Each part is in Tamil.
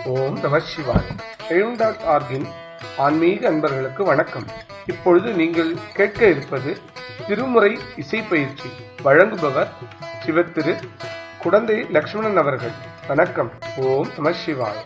ஓம் நம சிவாய் எழும் டாட் ஆர்கின் ஆன்மீக அன்பர்களுக்கு வணக்கம் இப்பொழுது நீங்கள் கேட்க இருப்பது திருமுறை இசை பயிற்சி வழங்குபவர் சிவத்திரு குடந்தை லக்ஷ்மணன் அவர்கள் வணக்கம் ஓம் நம சிவாய்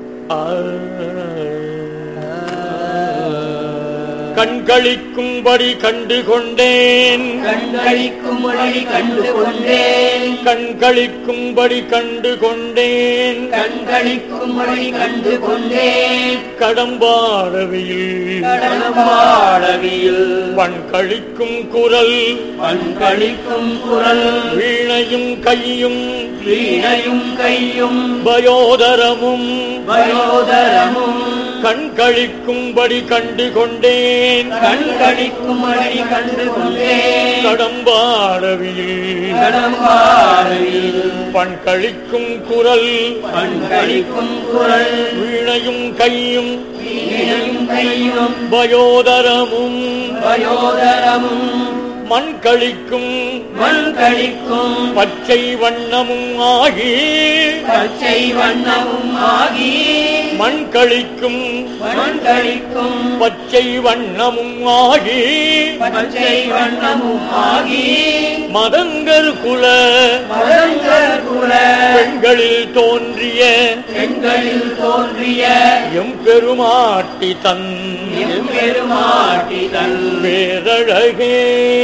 கண்களிக்கும்படி கண்டு கொண்டேன் கண்களிக்கும்படி கண்டு கொண்டேன் கண்களிக்கும்படி கண்டு கொண்டேன் கண்களிக்கும்படி கண்டு கொண்டேன் கடம்பாடவியில் கடலமாடவியில் பண்களிக்கும் குரல் பண்களிக்கும் குரல் வீணையும் கையும் வீணையும் கையும் பயோதரமும் வயோதரமும் கண்களிக்கும்படி கண்டு கொண்டேன் கண்களிக்கும்படி கண்டு கொண்டேன் கடம்பாடவியில் கடம்பாடவியில் பண்களிக்கும் குரல் பண்களிக்கும் குரல் வீணையும் கையும் வீணையும் கையும் பயோதரமும் வயோதரமும் மண்களிக்கும் மண்களிக்கும் பச்சை வண்ணமும் ஆகி பச்சை வண்ணமும் ஆகி மண்களிக்கும் மண்களிக்கும் பச்சை வண்ணமும் ஆகி பச்சை வண்ணமும் ஆகி மதங்கர் குல மதங்கள் குல பெண்களில் தோன்றிய பெண்களில் தோன்றிய எம்பெருமாட்டி தன் எம்பெருமாட்டி தன் பேரழகே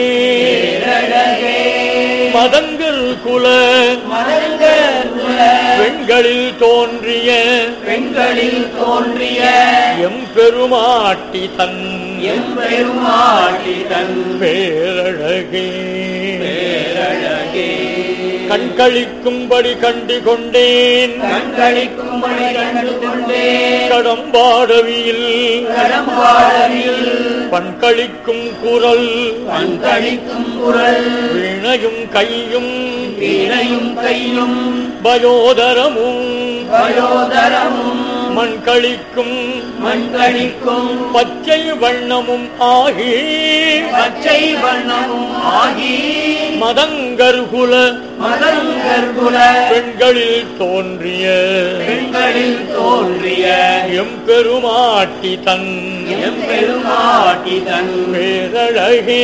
பேரழகே மதங்கர் குல மதங்கள் குல பெண்களில் தோன்றிய பெண்களில் தோன்றிய எம்பெருமாட்டி தன் எம்பெருமாட்டி தன் பேரழகே பேரழகே கண்களிக்கும்படி கண்டு கொண்டேன் கண்களிக்கும்படி கண்டு கொண்டேன் கடம்பாடவியில் கடம்பாடவில் பண்களிக்கும் குரல் கண்களிக்கும் குரல் வீணையும் கையும் வீணையும் கையும் பயோதரமும் வயோதரமும் மண்களிக்கும் மண்களிக்கும் பச்சை வண்ணமும் ஆகி பச்சை வண்ணமும் ஆகி மதங்கர் குல மதங்கள் குல பெண்களில் தோன்றிய பெண்களில் தோன்றிய எம்பெருமாட்டி தன் எம்பெருமாட்டி தன் பேரழகே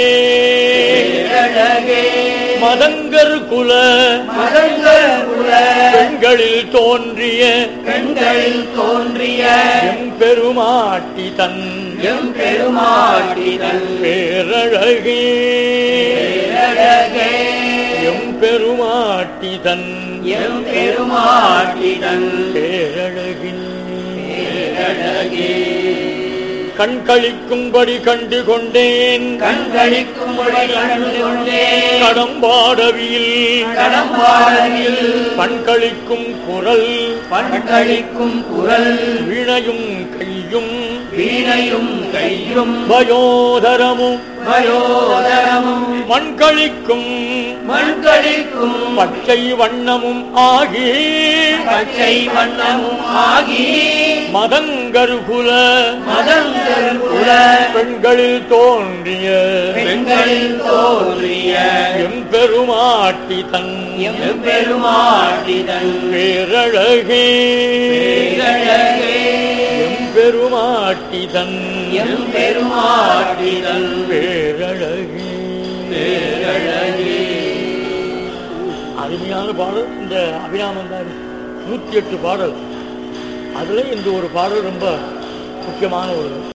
பேரழகே மதங்கர் குல மதங்கள் குல பெண்களில் தோன்றிய பெண்களில் தோன்றிய எம்பெருமாட்டி தன் எம்பெருமாட்டி தன் பேரழகே பேரழகே எம்பெருமாட்டி தன் எம்பெருமாட்டி தன் பேரழகின் பேரழகே கண்களிக்கும்படி கண்டு கொண்டேன் கண்களிக்கும்படி கண்டு கொண்டேன் கடம்பாடவியில் கடம்பாடவில் பண்களிக்கும் குரல் பண்களிக்கும் குரல் வீணையும் கையும் வீணையும் கையும் பயோதரமும் வயோதரமும் மண்களிக்கும் மண்களிக்கும் பச்சை வண்ணமும் ஆகி பச்சை வண்ணமும் ஆகி மதங்கர் குல மதங்கள் குல பெண்களில் தோன்றிய பெண்களில் தோன்றிய எம்பெருமாட்டி தன் எம்பெருமாட்டி தன் பேரழகே பேரழகே எம்பெருமாட்டி தன் எம்பெருமாட்டி தன் பேரழகே பேரழகே அருமையான பாடல் இந்த அபிராமந்தாரி நூத்தி எட்டு பாடல் அதுல இந்த ஒரு பாடல் ரொம்ப முக்கியமான ஒரு